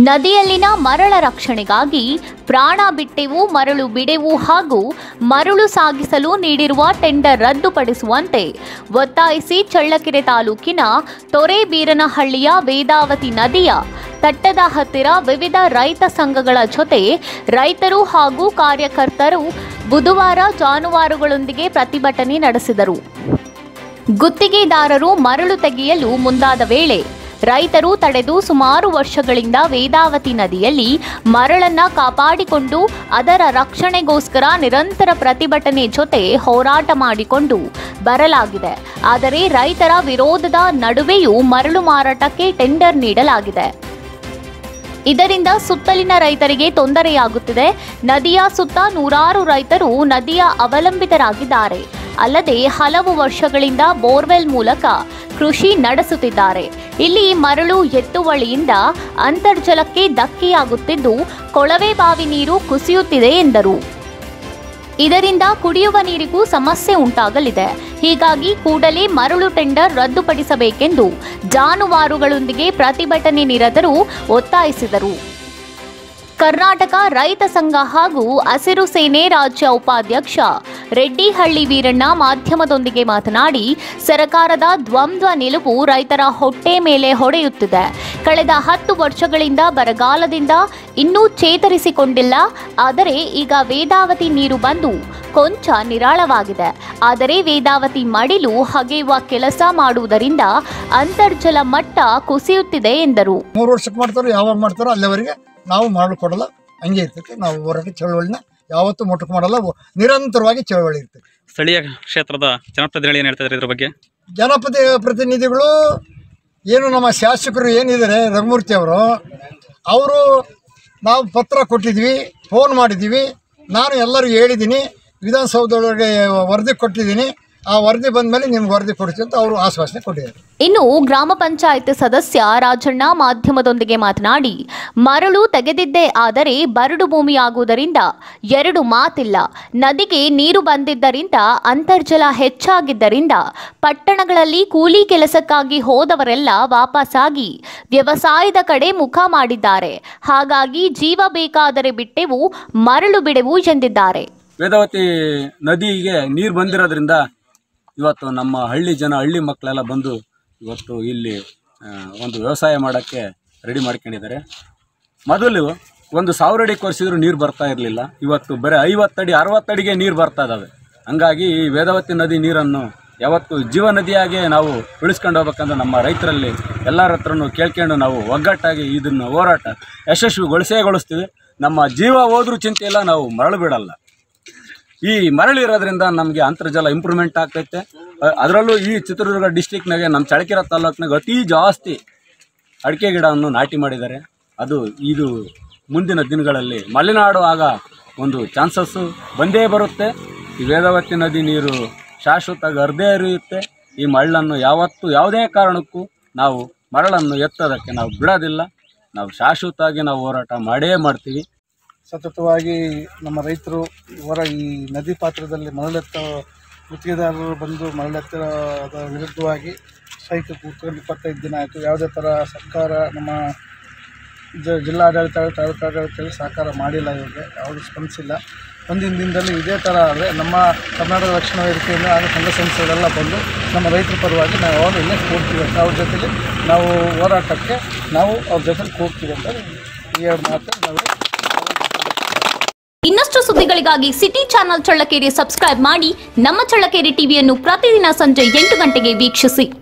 ನದಿಯಲ್ಲಿನ ಮರಳ ರಕ್ಷಣೆಗಾಗಿ ಪ್ರಾಣ ಬಿಟ್ಟೆವು ಮರಳು ಬಿಡೆವು ಹಾಗೂ ಮರಳು ಸಾಗಿಸಲು ನೀಡಿರುವ ಟೆಂಡರ್ ರದ್ದುಪಡಿಸುವಂತೆ ಒತ್ತಾಯಿಸಿ ಚಳ್ಳಕೆರೆ ತಾಲೂಕಿನ ತೊರೆಬೀರನಹಳ್ಳಿಯ ವೇದಾವತಿ ನದಿಯ ತಟ್ಟದ ಹತ್ತಿರ ವಿವಿಧ ರೈತ ಸಂಘಗಳ ಜೊತೆ ರೈತರು ಹಾಗೂ ಕಾರ್ಯಕರ್ತರು ಬುಧವಾರ ಜಾನುವಾರುಗಳೊಂದಿಗೆ ಪ್ರತಿಭಟನೆ ನಡೆಸಿದರು ಗುತ್ತಿಗೆದಾರರು ಮರಳು ತೆಗೆಯಲು ಮುಂದಾದ ವೇಳೆ ರೈತರು ತಡೆದು ಸುಮಾರು ವರ್ಷಗಳಿಂದ ವೇದಾವತಿ ನದಿಯಲ್ಲಿ ಮರಳನ್ನ ಕಾಪಾಡಿಕೊಂಡು ಅದರ ರಕ್ಷಣೆಗೋಸ್ಕರ ನಿರಂತರ ಪ್ರತಿಭಟನೆ ಜೊತೆ ಹೋರಾಟ ಮಾಡಿಕೊಂಡು ಬರಲಾಗಿದೆ ಆದರೆ ರೈತರ ವಿರೋಧದ ನಡುವೆಯೂ ಮರಳು ಮಾರಾಟಕ್ಕೆ ಟೆಂಡರ್ ನೀಡಲಾಗಿದೆ ಇದರಿಂದ ಸುತ್ತಲಿನ ರೈತರಿಗೆ ತೊಂದರೆಯಾಗುತ್ತಿದೆ ನದಿಯ ಸುತ್ತ ನೂರಾರು ರೈತರು ನದಿಯ ಅವಲಂಬಿತರಾಗಿದ್ದಾರೆ ಅಲ್ಲದೆ ಹಲವು ವರ್ಷಗಳಿಂದ ಬೋರ್ವೆಲ್ ಮೂಲಕ ಕೃಷಿ ನಡೆಸುತ್ತಿದ್ದಾರೆ ಇಲ್ಲಿ ಮರಳು ಎತ್ತುವಳಿಯಿಂದ ಅಂತರ್ಜಲಕ್ಕೆ ಧಕ್ಕೆಯಾಗುತ್ತಿದ್ದು ಕೊಳವೆ ಬಾವಿ ನೀರು ಕುಸಿಯುತ್ತಿದೆ ಎಂದರು ಇದರಿಂದ ಕುಡಿಯುವ ನೀರಿಗೂ ಸಮಸ್ಯೆ ಉಂಟಾಗಲಿದೆ ಹೀಗಾಗಿ ಕೂಡಲೇ ಮರಳು ಟೆಂಡರ್ ರದ್ದುಪಡಿಸಬೇಕೆಂದು ಜಾನುವಾರುಗಳೊಂದಿಗೆ ಪ್ರತಿಭಟನೆ ನಿರತರು ಒತ್ತಾಯಿಸಿದರು ಕರ್ನಾಟಕ ರೈತ ಸಂಘ ಹಾಗೂ ಹಸಿರು ಸೇನೆ ರಾಜ್ಯ ಉಪಾಧ್ಯಕ್ಷ ರೆಡ್ಡಿಹಳ್ಳಿ ವೀರಣ್ಣ ಮಾಧ್ಯಮದೊಂದಿಗೆ ಮಾತನಾಡಿ ಸರ್ಕಾರದ ದ್ವಂದ್ವ ನಿಲುವು ರೈತರ ಹೊಟ್ಟೆ ಮೇಲೆ ಹೊಡೆಯುತ್ತಿದೆ ಕಳೆದ ಹತ್ತು ವರ್ಷಗಳಿಂದ ಬರಗಾಲದಿಂದ ಇನ್ನೂ ಚೇತರಿಸಿಕೊಂಡಿಲ್ಲ ಆದರೆ ಈಗ ವೇದಾವತಿ ನೀರು ಬಂದು ಕೊಂಚ ನಿರಾಳವಾಗಿದೆ ಆದರೆ ವೇದಾವತಿ ಮಡಿಲು ಹಗೆಯುವ ಕೆಲಸ ಮಾಡುವುದರಿಂದ ಅಂತರ್ಜಲ ಮಟ್ಟ ಕುಸಿಯುತ್ತಿದೆ ಎಂದರು ಮೂರು ವರ್ಷಕ್ಕೆ ಮಾಡ್ತಾರೋ ಯಾವಾಗ ಮಾಡ್ತಾರೋ ಅಲ್ಲಿವರೆಗೆ ನಾವು ಮಾಡಲು ಕೊಡಲ್ಲ ಹಂಗೆ ಇರ್ತೈತೆ ನಾವು ಹೋರಾಟ ಚಳವಳಿನ ಯಾವತ್ತೂ ಮೊಟಕು ಮಾಡಲ್ಲ ಒ- ನಿರಂತರವಾಗಿ ಚಳವಳಿ ಇರ್ತೈತೆ ಸ್ಥಳೀಯ ಕ್ಷೇತ್ರದ ಜನಪ್ರತಿನಿಧಿಗಳು ಏನು ಹೇಳ್ತಿದ್ದಾರೆ ಇದ್ರ ಬಗ್ಗೆ ಜನಪದ ಪ್ರತಿನಿಧಿಗಳು ಏನು ನಮ್ಮ ಶಾಸಕರು ಏನಿದ್ದಾರೆ ರಘುಮೂರ್ತಿ ಅವರು ಅವರು ನಾವು ಪತ್ರ ಕೊಟ್ಟಿದ್ವಿ ಫೋನ್ ಮಾಡಿದ್ದೀವಿ ನಾನು ಎಲ್ಲರಿಗೂ ಹೇಳಿದ್ದೀನಿ ವಿಧಾನಸೌಧದೊಳಗೆ ವರದಿ ಕೊಟ್ಟಿದ್ದೀನಿ ಆ ವರದಿ ಬಂದ ಮೇಲೆ ನಿಮ್ಗೆ ವರದಿ ಕೊಡ್ತೀವಿ ಅಂತ ಅವರು ಆಶ್ವಾಸನೆ ಕೊಟ್ಟಿದ್ದಾರೆ ಇನ್ನು ಗ್ರಾಮ ಪಂಚಾಯತ್ ಸದಸ್ಯ ರಾಜಣ್ಣ ಮಾಧ್ಯಮದೊಂದಿಗೆ ಮಾತನಾಡಿ ಮರಳು ತೆಗೆದಿದ್ದೇ ಆದರೆ ಬರಡು ಭೂಮಿಯಾಗುವುದರಿಂದ ಎರಡು ಮಾತಿಲ್ಲ ನದಿಗೆ ನೀರು ಬಂದಿದ್ದರಿಂದ ಅಂತರ್ಜಲ ಹೆಚ್ಚಾಗಿದ್ದರಿಂದ ಪಟ್ಟಣಗಳಲ್ಲಿ ಕೂಲಿ ಕೆಲಸಕ್ಕಾಗಿ ಹೋದವರೆಲ್ಲ ವಾಪಸ್ಸಾಗಿ ವ್ಯವಸಾಯದ ಕಡೆ ಮುಖ ಮಾಡಿದ್ದಾರೆ ಹಾಗಾಗಿ ಜೀವ ಬೇಕಾದರೆ ಬಿಟ್ಟೆವು ಮರಳು ಬಿಡೆವು ಎಂದಿದ್ದಾರೆ ವೇದಾವತಿ ನದಿಗೆ ನೀರು ಬಂದಿರೋದ್ರಿಂದ ಇವತ್ತು ನಮ್ಮ ಹಳ್ಳಿ ಜನ ಹಳ್ಳಿ ಮಕ್ಕಳೆಲ್ಲ ಬಂದು ಇವತ್ತು ಇಲ್ಲಿ ಆ, ಒಂದು ವ್ಯವಸಾಯ ಮಾಡೋಕ್ಕೆ ರೆಡಿ ಮಾಡ್ಕೊಂಡಿದ್ದಾರೆ ಮೊದಲು ಒಂದು ಸಾವಿರ ಅಡಿ ಕೊರೆಸಿದ್ರು ನೀರು ಬರ್ತಾ ಇರಲಿಲ್ಲ ಇವತ್ತು ಬರೀ ಐವತ್ತಡಿ ಅರವತ್ತಡಿಗೆ ನೀರು ಬರ್ತಾ ಇದ್ದಾವೆ ಹಂಗಾಗಿ ಈ ವೇದಾವತಿ ನದಿ ನೀರನ್ನು ಯಾವತ್ತು ಜೀವ ನದಿಯಾಗಿ ನಾವು ಉಳಿಸ್ಕೊಂಡು ಹೋಗ್ಬೇಕಂದ್ರೆ ನಮ್ಮ ರೈತರಲ್ಲಿ ಎಲ್ಲರ ಹತ್ರನೂ ಕೇಳ್ಕೊಂಡು ನಾವು ಒಗ್ಗಟ್ಟಾಗಿ ಇದನ್ನು ಹೋರಾಟ ಯಶಸ್ವಿಗೊಳಿಸೇಗೊಳಿಸ್ತೀವಿ ನಮ್ಮ ಜೀವ ಹೋದ್ರೂ ಚಿಂತೆ ಇಲ್ಲ ನಾವು ಮರಳು ಬಿಡಲ್ಲ ಈ ಮರಳು ಇರೋದ್ರಿಂದ ನಮಗೆ ಅಂತರ್ಜಲ ಇಂಪ್ರೂವ್ಮೆಂಟ್ ಆಗ್ತೈತೆ ಅ- ಅದರಲ್ಲೂ ಈ ಚಿತ್ರದುರ್ಗ ಡಿಸ್ಟಿಕ್ನಾಗೆ ನಮ್ಮ ಚಳಕೆರೆ ತಾಲೂಕಿನಾಗ ಅತಿ ಜಾಸ್ತಿ ಅಡಿಕೆ ಗಿಡವನ್ನು ನಾಟಿ ಮಾಡಿದ್ದಾರೆ ಅದು ಇದು ಮುಂದಿನ ದಿನಗಳಲ್ಲಿ ಮಲೆನಾಡು ಆಗ ಒಂದು ಚಾನ್ಸಸ್ಸು ಬಂದೇ ಬರುತ್ತೆ ಈ ವೇದಾವತಿ ನದಿ ನೀರು ಶಾಶ್ವತವಾಗಿ ಹರಿದೇ ಹರಿಯುತ್ತೆ ಈ ಮರಳನ್ನು ಯಾವತ್ತೂ ಯಾವುದೇ ಕಾರಣಕ್ಕೂ ನಾವು ಮರಳನ್ನು ಎತ್ತೋದಕ್ಕೆ ನಾವು ಬಿಡೋದಿಲ್ಲ ನಾವು ಶಾಶ್ವತವಾಗಿ ನಾವು ಹೋರಾಟ ಮಾಡೇ ಮಾಡ್ತೀವಿ ಸತತವಾಗಿ ನಮ್ಮ ರೈತರು ಹೊರ ಈ ನದಿ ಪಾತ್ರದಲ್ಲಿ ಮರಳೆತ್ತ ಗುತ್ತಿಗೆದಾರರು ಬಂದು ಮರಳೆತ್ತದ ವಿರುದ್ಧವಾಗಿ ಸ್ಟ್ರೈಕ್ ಕೂತ್ಕೊಂಡು ಇಪ್ಪತ್ತೈದು ದಿನ ಆಯಿತು ಯಾವುದೇ ಥರ ಸರ್ಕಾರ ನಮ್ಮ ಜ ಜಿಲ್ಲಾಡಳಿತ ತಾಲೂಕಾಡಳಿತದಲ್ಲಿ ಸಹಕಾರ ಮಾಡಿಲ್ಲ ಇವ್ರಿಗೆ ಯಾವುದು ಸ್ಪಂದಿಸಿಲ್ಲ ಮುಂದಿನ ದಿನದಲ್ಲಿ ಇದೇ ಥರ ಆದರೆ ನಮ್ಮ ಕರ್ನಾಟಕ ರಕ್ಷಣಾ ವೇದಿಕೆಯಿಂದ ಹಾಗೂ ಸಂಘ ಸಂಸ್ಥೆಗಳೆಲ್ಲ ಬಂದು ನಮ್ಮ ರೈತರ ಪರವಾಗಿ ನಾವು ಯಾವಾಗಲೂ ಇಲ್ಲೇ ಕೂಡ್ತೀವಿ ಅಂತ ಅವ್ರ ಜೊತೆಲಿ ನಾವು ಹೋರಾಟಕ್ಕೆ ನಾವು ಅವ್ರ ಜೊತೆಲಿ ಕೂಡ್ತೀವಿ ಅಂತ ಈ ಎರಡು ಮಾತು ನಾವು ಇನ್ನಷ್ಟು ಸುದ್ದಿಗಳಿಗಾಗಿ ಸಿಟಿ ಚಾನೆಲ್ ಚಳ್ಳಕೆರೆ ಸಬ್ಸ್ಕ್ರೈಬ್ ಮಾಡಿ ನಮ್ಮ ಚಳ್ಳಕೆರೆ ಟಿವಿಯನ್ನು ಪ್ರತಿದಿನ ಸಂಜೆ ಎಂಟು ಗಂಟೆಗೆ ವೀಕ್ಷಿಸಿ